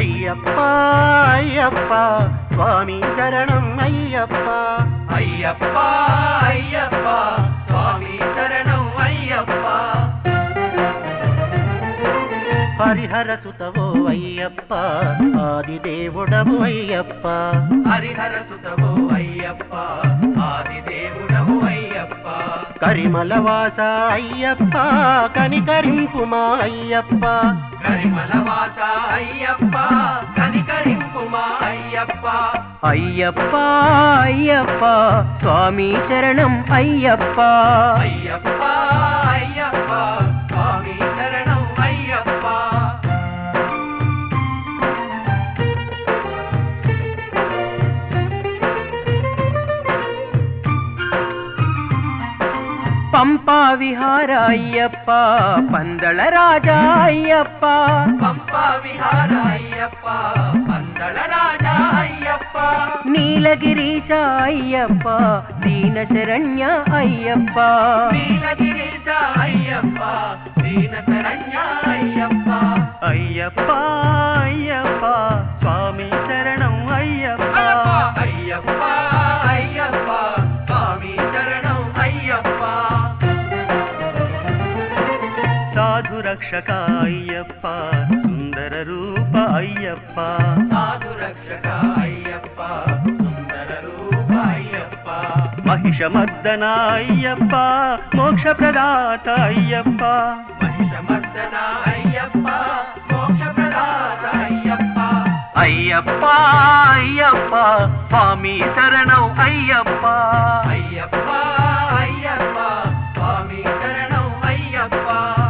అయ్యప్ప అయ్యప్ప స్వామి శరణం అయ్యప్ప అయ్యప్ప అయ్యప్ప స్వామి శరణం అయ్యప్ప హరిహర సుతవో అయ్యప్ప ఆదిదేవుడవు అయ్యప్ప హరిహర సుతవు అయ్యప్ప ఆదిదేవుడవు అయ్యప్ప కరిమల వాస అయ్యప్ప కనికరింపుమా అయ్యప్ప కరిమల వాస అయ్యప్ప కనికరింపుమా అయ్యప్ప అయ్యప్ప అయ్యప్ప స్వామి శరణం అయ్యప్ప అయ్యప్ప అయ్యప్ప స్వామి శరణం అయ్యప్ప పంపా విహార అయ్యప్ప పందళ రాజా అయ్యప్ప పంపా విహార అయ్యప్ప పందళ రాజా అయ్యప్ప నీలగిరీశ అయ్యప్ప దీన శరణ్య అయ్యప్ప నీలగిరీశ అయ్యప్ప దీన శరణ్య అయ్యప్ప అయ్యప్ప అయ్యప్ప స్వామి శరణం అయ్యప్ప అయ్యప్ప అయ్యప్ప స్వామి శరణం అయ్యప్ప సాధు రక్షక అయ్యప్ప సుందర రూప అయ్యప్ప సాధు రక్షక అయ్యప్ప సుందర రూప అయ్యప్ప మహిషమర్దన అయ్యప్ప మోక్ష ప్రదాత అయ్యప్ప మహిషమర్దన అయ్యప్ప మోక్ష ప్రదాత అయ్యప్ప అయ్యప్ప అయ్యప్ప స్వామి శరణం అయ్యప్ప అయ్యప్ప అయ్యప్ప స్వామి శరణం అయ్యప్ప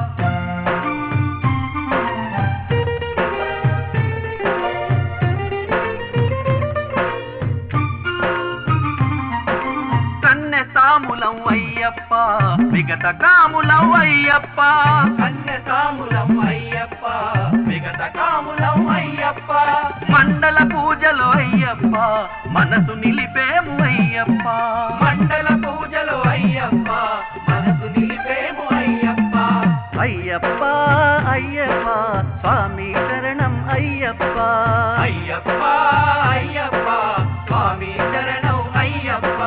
కన్నె తాములం అయ్యప్ప విగత కాములం అయ్యప్ప కన్య కాములం అయ్యప్ప విగత కాములం అయ్యప్ప మండల పూజలు అయ్యప్ప మనసు నిలిపేము అయ్యప్ప మండల పూజలు అయ్యప్ప మనసు నిలిపేము అయ్యప్ప అయ్యప్ప అయ్యప్ప స్వామి శరణం అయ్యప్ప అయ్యప్ప అయ్యప్ప స్వామి శరణం అయ్యప్ప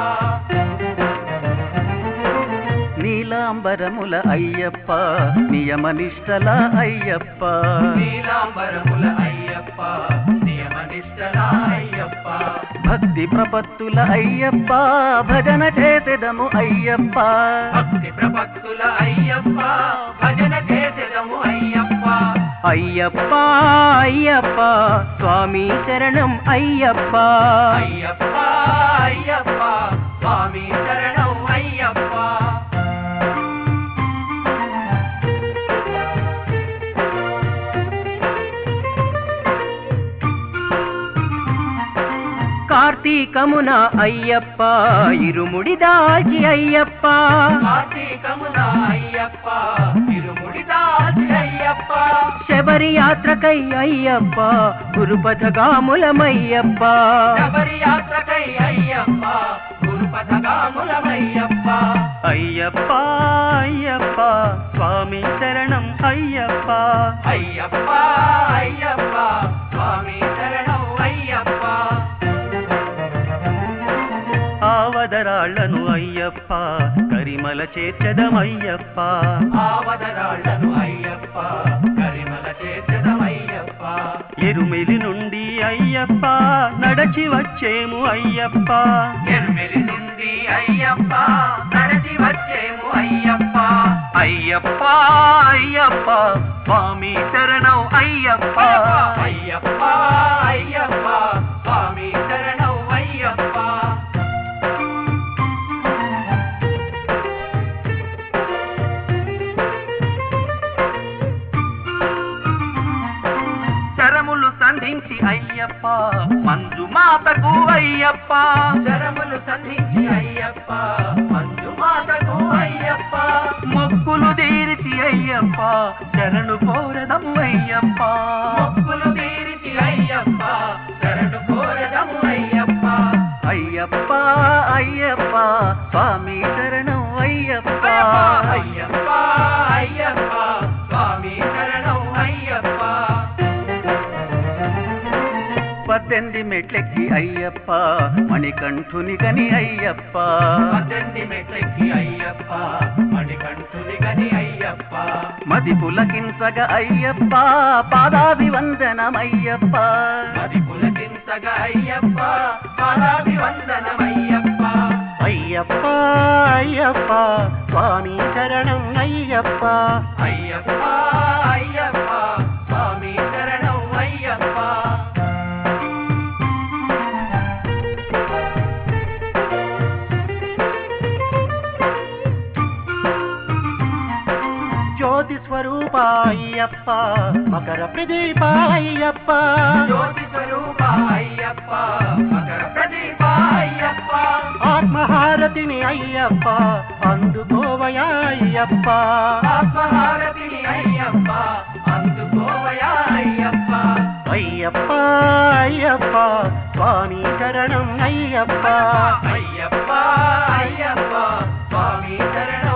నీలాంబరముల అయ్యప్ప నియమనిష్టల అయ్యప్ప నీలాంబరముల అయ్యప్ప నియమనిష్టల అయ్యప్ప భక్తి ప్రపత్తుల అయ్యప్ప భజన చేసెదము అయ్యప్ప భక్తి ప్రపత్తుల అయ్యప్ప భజన చేసెదము అయ్యప్ప అయ్యప్ప అయ్యప్ప స్వామి శరణం అయ్యప్ప అయ్యప్ప అయ్యప్ప స్వామి శరణం అయ్యప్ప కార్తీకమున అయ్యప్ప ఇరుముడి దాల్చి అయ్యప్ప కార్తీకమున అయ్యప్ప తిరుముడి దాచి అయ్యప్ప శబరి యాత్రకై అయ్యప్ప గురుపథగాములమయ్యప్ప శబరి యాత్రకై అయ్యప్ప గురుపథగాములమయ్యప్ప అయ్యప్ప అయ్యప్ప స్వామి శరణం అయ్యప్ప అయ్యప్ప అయ్యప్ప స్వామి శరణం అయ్యప్ప ఆవదరాళ్లను అయ్యప్ప కరిమల చేర్చదమయ్యప్ప ఆవదరాళ్లను అయ్యప్ప కరిమల చేసదమయ్యప్ప ఎరుమెలి నుండి అయ్యప్ప నడచి వచ్చేము అయ్యప్ప ఎర్మిలి నుండి అయ్యప్ప నడచి వచ్చేము అయ్యప్ప అయ్యప్ప అయ్యప్ప స్వామి శరణం అయ్యప్ప అయ్యప్ప అయ్యప్ప స్వామి శరణం అయ్యప్ప శరములు సంధించి అయ్యప్ప మంజు మాతకు అయ్యప్ప శరములు సంధించి అయ్యప్ప మంజు మాతకు అయ్యప్ప మొక్కులు తీరిచి అయ్యప్ప శరణు కోరదము అయ్యప్ప మొక్కులు తీరిచి అయ్యప్ప శరణు కోరదము అయ్యప్ప అయ్యప్ప అయ్యప్ప స్వామి శరణం అయ్యప్ప అయ్యప్ప అయ్యప్ప స్వామి శరణం అయ్యప్ప పద్దెనిమిది మెట్లెక్కి అయ్యప్ప మణికంఠుని గని అయ్యప్ప పద్దెనిమిది మెట్లెక్కి అయ్యప్ప మణికంఠుని గని అయ్యప్ప మది పులకించగ అయ్యప్ప పాదాభివందనమయ్యప్ప అది పులకించగా అయ్యప్ప పాదాభివందనమయ్యప్ప అయ్యప్ప అయ్యప్ప స్వామి శరణం అయ్యప్ప అయ్యప్ప అయ్యప్ప స్వామి శరణం అయ్యప్ప జ్యోతి స్వరూప అయ్యప్ప మకర ప్రదీప అయ్యప్ప జ్యోతి స్వరూప అయ్యప్ప మకర ప్రదీప అయ్యప్ప ఆత్మహారతిని అయ్యప్ప అందుకోవయా అయ్యప్ప ఆత్మహారతిని అయ్యప్ప అందుకోవయా అయ్యప్ప అయ్యప్ప అయ్యప్ప స్వామి శరణం అయ్యప్ప అయ్యప్ప అయ్యప్ప స్వామి శరణం